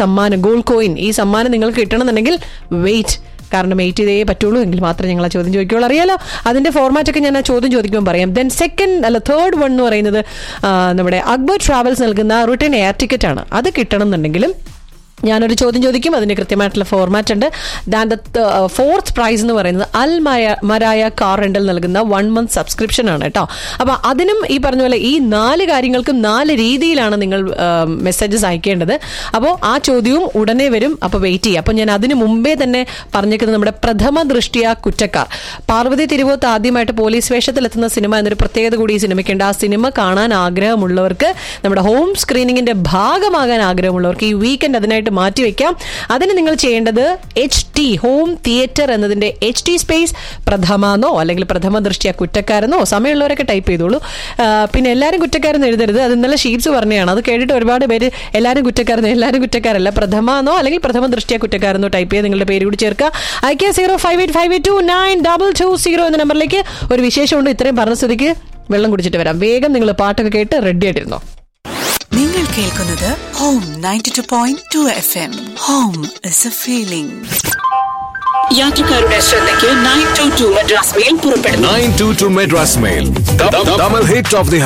സമ്മാനം gold coin ഈ സമ്മാനം നിങ്ങൾക്ക് കിട്ടണമെന്നുണ്ടെങ്കിൽ വെയിറ്റ് കാരണം വെയിറ്റ് ചെയ്തേ പറ്റുള്ളൂ എങ്കിൽ മാത്രമേ ഞങ്ങൾ ആ ചോദ്യം ചോദിക്കുകയുള്ളൂ അറിയാലോ അതിന്റെ ഫോർമാറ്റ് ഒക്കെ ഞാൻ ആ ചോദ്യം ചോദിക്കുമ്പോൾ പറയാം ദെൻ സെക്കൻഡ് അല്ല തേർഡ് വൺ എന്ന് പറയുന്നത് ആ, നമ്മുടെ അക്ബർ ട്രാവൽസ് നൽകുന്ന റിട്ടേൺ എയർ ടിക്കറ്റ് ആണ് അത് കിട്ടണം എന്നുണ്ടെങ്കിലും ഞാനൊരു ചോദ്യം ചോദിക്കും അതിന് കൃത്യമായിട്ടുള്ള ഫോർമാറ്റ് ഉണ്ട് ദാൻ ദ ഫോർത്ത് പ്രൈസ് എന്ന് പറയുന്നത് അൽ മയ മരായ കാർ റെന്റൽ നൽകുന്ന വൺ മന്ത് സബ്സ്ക്രിപ്ഷൻ ആണ് കേട്ടോ അപ്പൊ അതിനും ഈ പറഞ്ഞ പോലെ ഈ നാല് കാര്യങ്ങൾക്കും നാല് രീതിയിലാണ് നിങ്ങൾ മെസ്സേജസ് അയക്കേണ്ടത് അപ്പോൾ ആ ചോദ്യവും ഉടനെ വരും അപ്പോൾ വെയിറ്റ് ചെയ്യുക അപ്പോൾ ഞാൻ അതിന് മുമ്പേ തന്നെ പറഞ്ഞേക്കുന്നത് നമ്മുടെ പ്രഥമ ദൃഷ്ടിയ കുറ്റക്കാർ പാർവതി തിരുവോത്ത് ആദ്യമായിട്ട് പോലീസ് വേഷത്തിലെത്തുന്ന സിനിമ എന്നൊരു പ്രത്യേകത കൂടി ഈ സിനിമയ്ക്കുണ്ട് ആ സിനിമ കാണാൻ ആഗ്രഹമുള്ളവർക്ക് നമ്മുടെ ഹോം സ്ക്രീനിങ്ങിന്റെ ഭാഗമാകാൻ ആഗ്രഹമുള്ളവർക്ക് ഈ വീക്കെൻഡ് അതിനായിട്ട് മാറ്റിവെക്കാം അതിന് നിങ്ങൾ ചെയ്യേണ്ടത് എച്ച് ടി ഹോം തിയേറ്റർ എന്നതിന്റെ എച്ച് ടി സ്പേസ് പ്രഥമന്നോ അല്ലെങ്കിൽ പ്രഥമ ദൃഷ്ടിയ കുറ്റക്കാരെന്നോ സമയമുള്ളവരൊക്കെ ടൈപ്പ് ചെയ്തോളൂ ആ, പിന്നെ എല്ലാവരും കുറ്റക്കാരെന്ന് എഴുതരുത് അത് ഇന്നലെ ഷീറ്റ്സ് പറഞ്ഞതാണ് അത് കേട്ടിട്ട് ഒരുപാട് പേര് എല്ലാവരും കുറ്റക്കാരെന്ന് എല്ലാവരും കുറ്റക്കാരല്ല പ്രഥമ എന്നോ അല്ലെങ്കിൽ പ്രഥമ ദൃഷ്ടിയ കുറ്റക്കാരെന്നോ ടൈപ്പ് ചെയ്ത് നിങ്ങളുടെ പേര് കൂടി ചേർക്കുക അയക്കുക zero five eight five eight two nine double two zero എന്ന നമ്പറിലേക്ക് ഒരു വിശേഷമുണ്ട് ഇത്രയും പറഞ്ഞ സ്ഥിതിക്ക് വെള്ളം കുടിച്ചിട്ട് വരാം വേഗം നിങ്ങൾ പാട്ടൊക്കെ കേട്ട് റെഡി ആയിട്ടിരുന്നോ നിങ്ങൾ കേൾക്കുന്നത് home ninety two point two F M home is a feeling യാത്രക്കാരുടെ ശ്രദ്ധയ്ക്ക് nine two two Madras mail പുറപ്പെടുന്നു 922 Madras Mail. The, the double hit of the